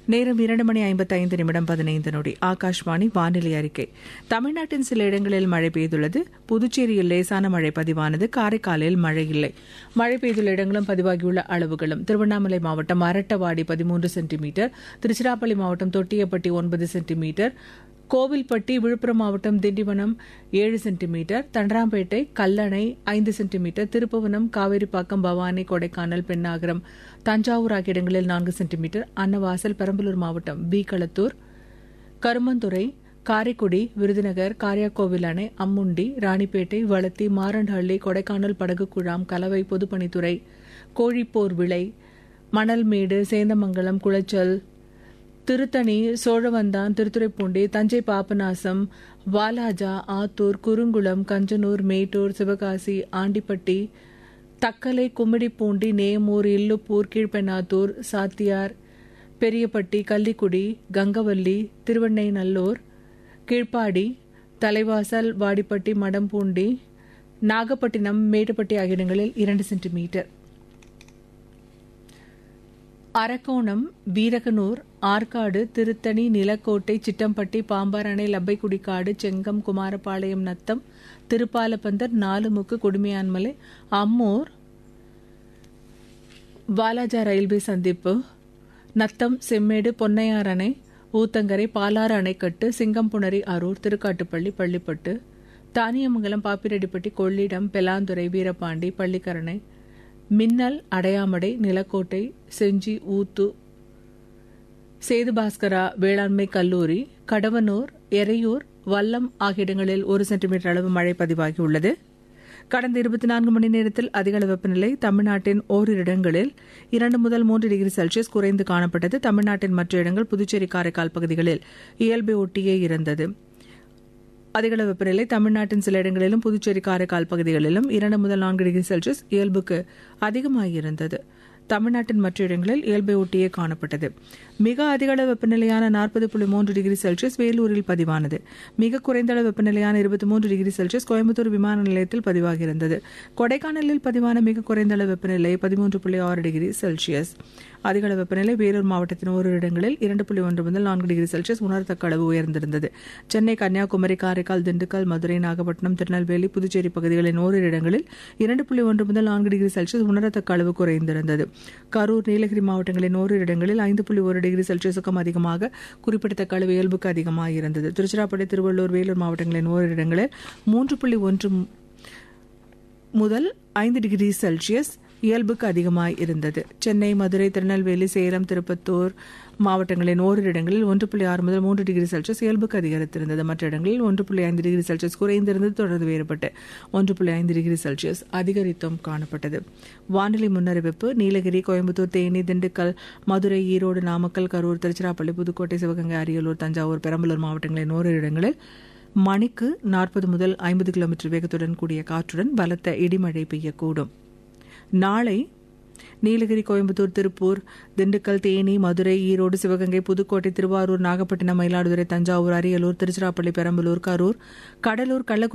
நேரம் இரண்டு மணி ஐம்பத்தைந்து நிமிடம் பதினைந்து நொடி ஆகாஷ்வாணி வானிலை அறிக்கை தமிழ்நாட்டின் சில இடங்களில் மழை பெய்துள்ளது புதுச்சேரியில் லேசான மழை பதிவானது காரைக்காலில் மழை இல்லை மழை பெய்துள்ள இடங்களும் பதிவாகியுள்ள அளவுகளும் திருவண்ணாமலை மாவட்டம் அரட்டவாடி பதிமூன்று சென்டிமீட்டர் திருச்சிராப்பள்ளி மாவட்டம் தொட்டியப்பட்டி ஒன்பது சென்டிமீட்டர் கோவில்பட்டி விழுப்புரம் மாவட்டம் திண்டிவனம் ஏழு சென்டிமீட்டர் தண்டராம்பேட்டை கல்லணை ஐந்து சென்டிமீட்டர் திருப்புவனம் காவேரிப்பாக்கம் பவானி கொடைக்கானல் பெண்ணாகரம் தஞ்சாவூர் ஆகிய இடங்களில் நான்கு சென்டிமீட்டர் அன்னவாசல் பெரம்பலூர் மாவட்டம் பி களத்தூர் கருமந்துறை காரைக்குடி விருதுநகர் காரியாக்கோவில் அணை அம்முண்டி ராணிப்பேட்டை வளத்தி மாரண்டஹள்ளி கொடைக்கானல் படகு குழாம் கலவை பொதுப்பணித்துறை கோழிப்போர் விளை மணல்மேடு சேந்தமங்கலம் குளச்சல் திருத்தணி சோழவந்தான் திருத்துறைப்பூண்டி தஞ்சை பாபநாசம் வாலாஜா ஆத்தூர் குறுங்குளம் கஞ்சனூர் மேட்டூர் சிவகாசி ஆண்டிப்பட்டி தக்கலை கும்மிடிப்பூண்டி நேமூர் இல்லுப்பூர் கீழ்பெண்ணாத்தூர் சாத்தியார் பெரியப்பட்டி கள்ளிக்குடி கங்கவல்லி திருவெண்ணைநல்லூர் கீழ்ப்பாடி தலைவாசல் வாடிப்பட்டி மடம்பூண்டி நாகப்பட்டினம் மேட்டுப்பட்டி ஆகிய இடங்களில் இரண்டு சென்டிமீட்டர் அரக்கோணம் வீரகனூர் ஆற்காடு திருத்தணி நிலக்கோட்டை சிட்டம்பட்டி பாம்பாரணை லப்பைக்குடிக்காடு செங்கம் குமாரபாளையம் நத்தம் திருப்பாலப்பந்தர் நாலுமுக்கு குடுமையான்மலை அம்மூர் வாலாஜா ரயில்வே சந்திப்பு நத்தம் செம்மேடு பொன்னையார் அணை ஊத்தங்கரை பாலாறு அணைக்கட்டு சிங்கம்புணரி அரூர் திருக்காட்டுப்பள்ளி பள்ளிப்பட்டு தானியமங்கலம் பாப்பிரெட்டிப்பட்டி கொள்ளிடம் பெலாந்துறை வீரபாண்டி பள்ளிக்கரணை மின்னல் அடையாமடை நிலக்கோட்டை செஞ்சி ஊத்து சேதுபாஸ்கரா வேளாண்மை கல்லூரி கடவனூர் எரையூர் வல்லம் ஆகிய இடங்களில் ஒரு சென்டிமீட்டர் அளவு மழை பதிவாகியுள்ளது கடந்த இருபத்தி நான்கு மணி நேரத்தில் அதிக அளவு வெப்பநிலை தமிழ்நாட்டின் ஓரிரு இடங்களில் இரண்டு முதல் மூன்று டிகிரி செல்சியஸ் குறைந்து காணப்பட்டது தமிழ்நாட்டின் மற்ற இடங்கள் புதுச்சேரி காரைக்கால் பகுதிகளில் இயல்பை ஒட்டியே இருந்தது அதிகள வெப்பநிலை தமிழ்நாட்டின் சில இடங்களிலும் புதுச்சேரி காரைக்கால் பகுதிகளிலும் இரண்டு முதல் நான்கு டிகிரி செல்சியஸ் இயல்புக்கு அதிகமாகியிருந்தது தமிழ்நாட்டின் மற்ற இடங்களில் இயல்பை ஒட்டியே காணப்பட்டது மிக அதிக அளவு வெப்பநிலையான நாற்பது புள்ளி மூன்று டிகிரி செல்சியஸ் வேலூரில் பதிவானது மிக குறைந்த அளவு வெப்பநிலையான இருபத்தி மூன்று டிகிரி செல்சியஸ் கோயம்புத்தூர் விமான நிலையத்தில் பதிவாகியிருந்தது கொடைக்கானலில் பதிவான மிக குறைந்த அளவு வெப்பநிலை பதிமூன்று புள்ளி ஆறு டிகிரி செல்சியஸ் அதிக அளவு வெப்பநிலை வேலூர் மாவட்டத்தின் ஓரிரு இடங்களில் இரண்டு புள்ளி ஒன்று முதல் நான்கு டிகிரி செல்சியஸ் உணரத்தக்க அளவு உயர்ந்திருந்தது சென்னை கன்னியாகுமரி காரைக்கால் திண்டுக்கல் மதுரை நாகப்பட்டினம் திருநெல்வேலி புதுச்சேரி பகுதிகளின் ஓரிரு இடங்களில் இரண்டு புள்ளி ஒன்று முதல் நான்கு டிகிரி செல்சியஸ் உணரத்தக்க அளவு குறைந்திருந்தது கரூர் நீலகிரி மாவட்டங்களின் ஓரிரு இடங்களில் ஐந்து புள்ளி ஒரு டிகிரி செல்சியஸுக்கும் அதிகமாக குறிப்பிடத்தக்க அளவு இயல்புக்கு அதிகமாக இருந்தது திருச்சிராப்பள்ளி திருவள்ளூர் வேலூர் மாவட்டங்களின் ஓரிரு இடங்களில் மூன்று புள்ளி ஒன்று முதல் ஐந்து டிகிரி செல்சியஸ் இயல்புக்கு அதிகமாய் இருந்தது சென்னை மதுரை திருநெல்வேலி சேலம் திருப்பத்தூர் மாவட்டங்களின் ஓரிரு இடங்களில் ஒன்று புள்ளி ஆறு முதல் மூன்று டிகிரி செல்சியஸ் இயல்புக்கு அதிகரித்திருந்தது மற்ற இடங்களில் ஒன்று புள்ளி ஐந்து டிகிரி செல்சியஸ் குறைந்திருந்தது தொடர்ந்து வேறுபட்டு ஒன்று புள்ளி ஐந்து டிகிரி செல்சியஸ் அதிகரித்தும் காணப்பட்டது வானிலை முன்னறிவிப்பு நீலகிரி கோயம்புத்தூர் தேனி திண்டுக்கல் மதுரை ஈரோடு நாமக்கல் கரூர் திருச்சிராப்பள்ளி புதுக்கோட்டை சிவகங்கை அரியலூர் தஞ்சாவூர் பெரம்பலூர் மாவட்டங்களின் ஓரிரு இடங்களில் மணிக்கு நாற்பது முதல் ஐம்பது கிலோமீட்டர் வேகத்துடன் கூடிய காற்றுடன் பலத்த இடிமழை பெய்யக்கூடும் நாளை நீலகிரி கோயம்புத்தூர் திருப்பூர் திண்டுக்கல் தேனி மதுரை ஈரோடு சிவகங்கை புதுக்கோட்டை திருவாரூர் நாகப்பட்டினம் மயிலாடுதுறை தஞ்சாவூர் அரியலூர் திருச்சிராப்பள்ளி பெரம்பலூர் கரூர் கடலூர் கள்ளக்குறிச்சி